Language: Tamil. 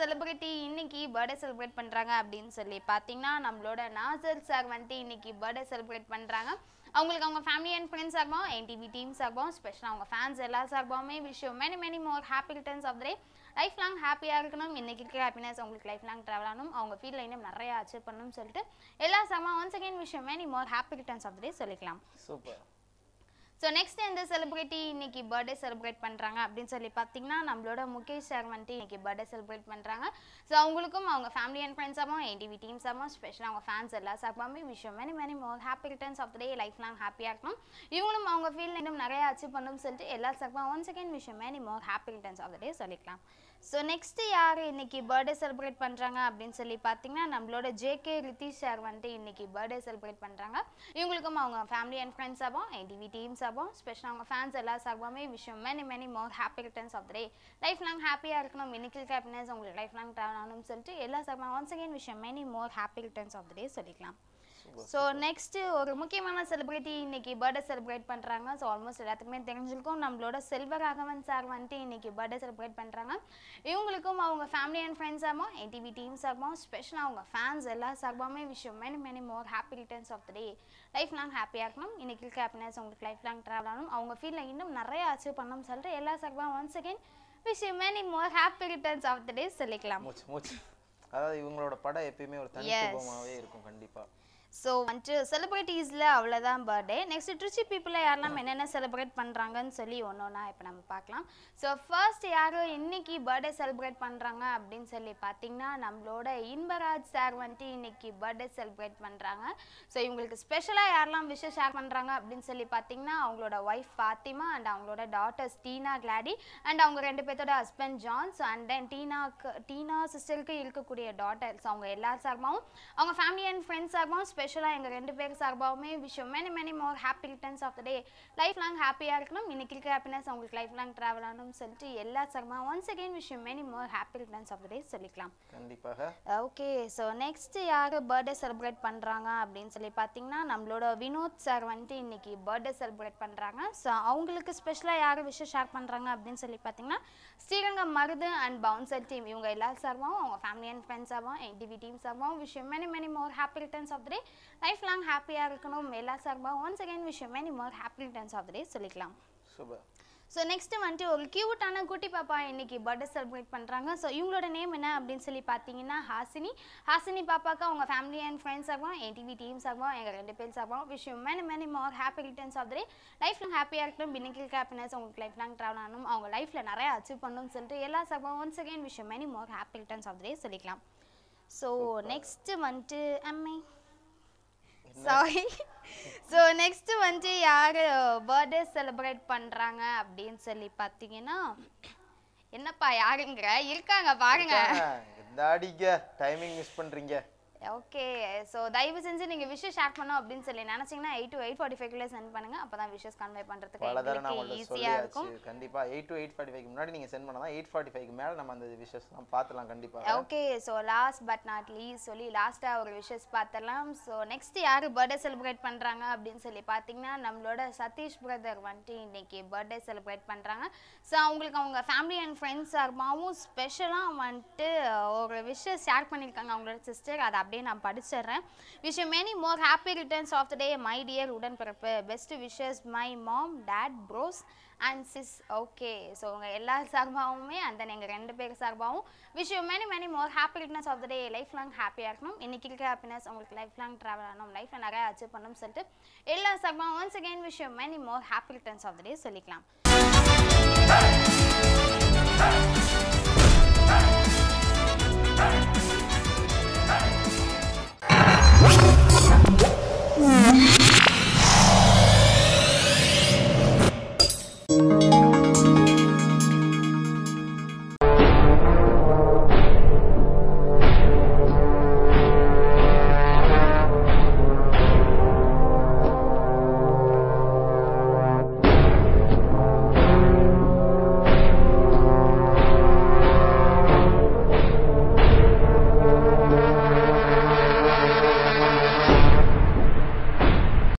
செலிபிரிட்டி இன்னைக்கு பர்த்டே செலிப்ரேட் பண்றாங்க அப்படின்னு சொல்லி பார்த்தீங்கன்னா நம்மளோட நாசர் சார் வந்துட்டு இன்னைக்கு பர்த்டே செலிப்ரேட் பண்றாங்க அவங்களுக்கு அவங்க ஃபேமிலி அண்ட் ஃப்ரெண்ட்ஸ் ஆகும் என்டிவி டீம் சார்பாகவும் ஸ்பெஷலாக அவங்க ஃபேன்ஸ் எல்லா சார்பாகவுமே wish many many more happy returns of day life long ஹாப்பியாக இருக்கணும் இன்னைக்கு இருக்கிற ஹாப்பினஸ் உங்களுக்கு லைஃப் லாங் ட்ராவல் ஆகணும் அவங்க ஃபீல்டில் இன்னும் நிறைய அச்சீவ் பண்ணணும்னு சொல்லிட்டு எல்லா சார்பாக once again wish many more happy returns of day சொல்லிக்கலாம் சூப்பர் ஸோ நெக்ஸ்ட் எந்த செலிபிரிட்டி இன்னைக்கு பர்த்டே செலிப்ரேட் பண்ணுறாங்க அப்படின்னு சொல்லி பார்த்தீங்கன்னா நம்மளோட முகேஷ் சார் வந்துட்டு இன்னைக்கு பர்த்டே செலிப்ரேட் பண்ணுறாங்க ஸோ அவங்களுக்கும் அவங்க ஃபேமிலி அண்ட் ஃப்ரெண்ட்ஸாகவும் என்டிவி டீம்ஸாகவும் ஸ்பெஷலாக அவங்க ஃபேன்ஸ் எல்லா சார்பாமே wish you many many more happy returns of day life long ஹாப்பியாக இருக்கணும் இவங்களும் அவங்க ஃபீல்டில் இன்னும் நிறைய அச்சீவ் பண்ணணும்னு சொல்லிட்டு எல்லா சார்பாக one second wish you many more happy returns of the day சொல்லிக்கலாம் ஸோ நெக்ஸ்ட் யார் இன்னைக்கு பர்த்டே செலிப்ரேட் பண்ணுறாங்க அப்படின்னு சொல்லி பார்த்தீங்கன்னா நம்மளோட ஜேகே ரித்திஷ் சார் வந்துட்டு இன்னைக்கு பர்த்டே செலிப்ரேட் பண்ணுறாங்க இவங்களுக்கும் அவங்க ஃபேமிலி அண்ட் ஃப்ரெண்ட்ஸ் ஆகும் என்டிவி டீம் சார்பும் ஸ்பெஷலாக அவங்க ஃபேன்ஸ் எல்லா சார்பாமே wish you many many more happy returns of the day life long ஹாப்பியாக இருக்கணும் இன்னைக்கு ஹாப்பினஸ் உங்களுக்கு லைஃப் லாங் ட்ராவல் ஆகணும்னு சொல்லிட்டு எல்லா சார்பாக once again wish you many more happy returns of the day சொல்லிக்கலாம் ஸோ நெக்ஸ்ட் ஒரு முக்கியமான செலிபிரிட்டி இன்னைக்கு பர்த்டே செலிப்ரேட் பண்ணுறாங்க ஸோ ஆல்மோஸ்ட் எல்லாத்துக்குமே தெரிஞ்சிருக்கும் நம்மளோட செல்வராகவன் சார் வந்துட்டு இன்னைக்கு பர்த்டே செலிப்ரேட் பண்ணுறாங்க இவங்களுக்கும் அவங்க ஃபேமிலி அண்ட் ஃப்ரெண்ட்ஸ் ஆகும் என்டிவி டீம் சார்பாகவும் ஸ்பெஷலாக அவங்க ஃபேன்ஸ் எல்லா சார்பாகவுமே wish you many many more happy returns of the day life long ஹாப்பியாக இருக்கணும் இன்னைக்கு இருக்க ஹாப்பினஸ் உங்களுக்கு லைஃப் லாங் ட்ராவல் ஆகணும் அவங்க ஃபீல்டில் இன்னும் நிறைய அச்சீவ் பண்ணணும்னு சொல்லிட்டு எல்லா சார்பாகவும் once again wish you many more happy returns of the day சொல்லிக்கலாம் மூச்சு மூச்சு அதாவது இவங்களோட படம் எப்பயுமே ஒரு தனித்துவமாவே இருக்கும் கண்டிப்பா ஸோ வந்துட்டு செலிப்ரிட்டிஸில் அவ்வளோதான் பர்த்டே நெக்ஸ்ட் ட்ரிச்சி பீப்புளை யாரெல்லாம் என்னென்ன செலிப்ரேட் பண்ணுறாங்கன்னு சொல்லி ஒன்று ஒன்றா இப்போ நம்ம பார்க்கலாம் ஸோ ஃபர்ஸ்ட் யார் இன்னைக்கு பர்த்டே செலிப்ரேட் பண்ணுறாங்க அப்படின்னு சொல்லி பார்த்தீங்கன்னா நம்மளோட இன்பராஜ் சார் வந்துட்டு இன்னைக்கு பர்த்டே செலிப்ரேட் பண்ணுறாங்க ஸோ இவங்களுக்கு ஸ்பெஷலாக யாரெல்லாம் விஷயம் ஷேர் பண்ணுறாங்க அப்படின்னு சொல்லி பார்த்தீங்கன்னா அவங்களோட ஒய்ஃப் ஃபாத்திமா அண்ட் அவங்களோட டாட்டர்ஸ் டீனா கிளாடி அண்ட் அவங்க ரெண்டு பேர்த்தோட ஹஸ்பண்ட் ஜான்ஸ் அண்ட் தென் டீனாக்கு டீனா சிஸ்டருக்கு இருக்கக்கூடிய டாட்டர்ஸ் அவங்க எல்லார் சார்பாகவும் அவங்க ஃபேமிலி அண்ட் ஃப்ரெண்ட்ஸ் சார்பாகவும் ஸ்பெஷலாக எங்கள் ரெண்டு பேர் சார்பாகவுமே wish you many many more happy returns of the day life long ஹாப்பியாக இருக்கணும் இன்னைக்கு இருக்க ஹாப்பினஸ் அவங்களுக்கு லைஃப் லாங் ட்ராவல் ஆகணும்னு சொல்லிட்டு எல்லா சார்பாக once again wish you many more happy returns of the day சொல்லிக்கலாம் கண்டிப்பாக ஓகே ஸோ நெக்ஸ்ட் யார் பர்த்டே செலிப்ரேட் பண்ணுறாங்க அப்படின்னு சொல்லி பார்த்தீங்கன்னா நம்மளோட வினோத் சார் வந்துட்டு இன்னைக்கு பர்த்டே செலிப்ரேட் பண்ணுறாங்க ஸோ அவங்களுக்கு ஸ்பெஷலாக யார் விஷயம் ஷேர் பண்ணுறாங்க அப்படின்னு சொல்லி பார்த்தீங்கன்னா Srirangam Marudhu and bouncer team இவங்க எல்லா சார்பாகவும் அவங்க ஃபேமிலி அண்ட் ஃப்ரெண்ட்ஸ் ஆகும் என்டிவி டீம் சார்பாகவும் wish you many many more happy returns of the day life long ஹாப்பியாக இருக்கணும் எல்லா சார்பாகவும் once again wish you many more happy returns of the day சொல்லிக்கலாம் சூப்பர் ஸோ நெக்ஸ்ட் வந்துட்டு ஒரு க்யூட்டான குட்டி பாப்பா இன்னைக்கு பர்த்டே செலிப்ரேட் பண்ணுறாங்க ஸோ இவங்களோட நேம் என்ன அப்படின்னு சொல்லி பார்த்தீங்கன்னா ஹாசினி ஹாசினி பாப்பாக்கு அவங்க ஃபேமிலி அண்ட் ஃப்ரெண்ட்ஸ் ஆகும் என்டிவி டீம் சார்பாகவும் எங்கள் ரெண்டு பேர் சார்பாகவும் wish you many many more happy returns of day life long ஹாப்பியாக இருக்கட்டும் இன்னைக்கு ஹாப்பினஸ் உங்களுக்கு லைஃப் லாங் ட்ராவல் ஆகணும் அவங்க லைஃப்பில் நிறைய அச்சீவ் பண்ணணும்னு சொல்லிட்டு எல்லா சார்பாகவும் once again wish you many more happy returns of day சொல்லிக்கலாம் ஸோ நெக்ஸ்ட் வந்துட்டு அம்மை சாரி ஸோ நெக்ஸ்ட் வந்து யார் பர்த்டே செலிப்ரேட் பண்ணுறாங்க அப்படின்னு சொல்லி பார்த்தீங்கன்னா என்னப்பா யாருங்கிற இருக்காங்க பாருங்க இந்த அடிக்க டைமிங் மிஸ் பண்றீங்க ஓகே ஸோ தயவு செஞ்சு நீங்கள் விஷஸ் ஷேர் பண்ணோம் அப்படின்னு சொல்லி நினச்சிங்கன்னா எயிட் டு எயிட் ஃபார்ட்டி ஃபைவ்ல சென்ட் பண்ணுங்க அப்போ தான் விஷஸ் கன்வே பண்ணுறதுக்கு பல தடவை நான் எங்களுக்கு உங்கள்ட்ட ஈஸியாக இருக்கும் சொல்லியாச்சு கண்டிப்பா eight to eight forty five முன்னாடி நீங்க சென்ட் பண்ணா எயிட் ஃபார்ட்டி ஃபைவ் மேல நம்ம அந்த விஷயஸ்லாம் பார்த்துலாம் கண்டிப்பா okay so last but not least சொல்லி லாஸ்ட்டாக ஒரு விஷஸ் பார்த்துடலாம் ஸோ நெக்ஸ்ட் யார் பர்த்டே செலிப்ரேட் பண்ணுறாங்க அப்படின்னு சொல்லி பார்த்தீங்கன்னா நம்மளோட சதீஷ் பிரதர் வந்துட்டு இன்னைக்கு பர்த்டே செலிப்ரேட் பண்ணுறாங்க ஸோ அவங்களுக்கு அவங்க ஃபேமிலி அண்ட் ஃப்ரெண்ட்ஸ் சார்பாகவும் ஸ்பெஷலாக வந்துட்டு ஒரு விஷஸ் ஷேர் பண்ணியிருக்காங்க அவங்களோட சிஸ்டர் அதை அப்படியே நான் படிச்சிடுறேன் wish many more happy returns of the day my dear உடன்பிறப்பு best wishes my mom dad bros and sis okay so உங்க எல்லா சார்பாகவுமே அந்த எங்கள் ரெண்டு பேர் சார்பாகவும் wish many many more happy returns of the day life long ஹாப்பியாக இருக்கணும் இன்னைக்கு இருக்க ஹாப்பினஸ் உங்களுக்கு லைஃப் லாங் ட்ராவல் ஆகணும் லைஃப்பில் நிறைய அச்சீவ் பண்ணணும்னு சொல்லிட்டு எல்லா சார்பாகவும் once again wish many more happy returns of the day சொல்லிக்கலாம்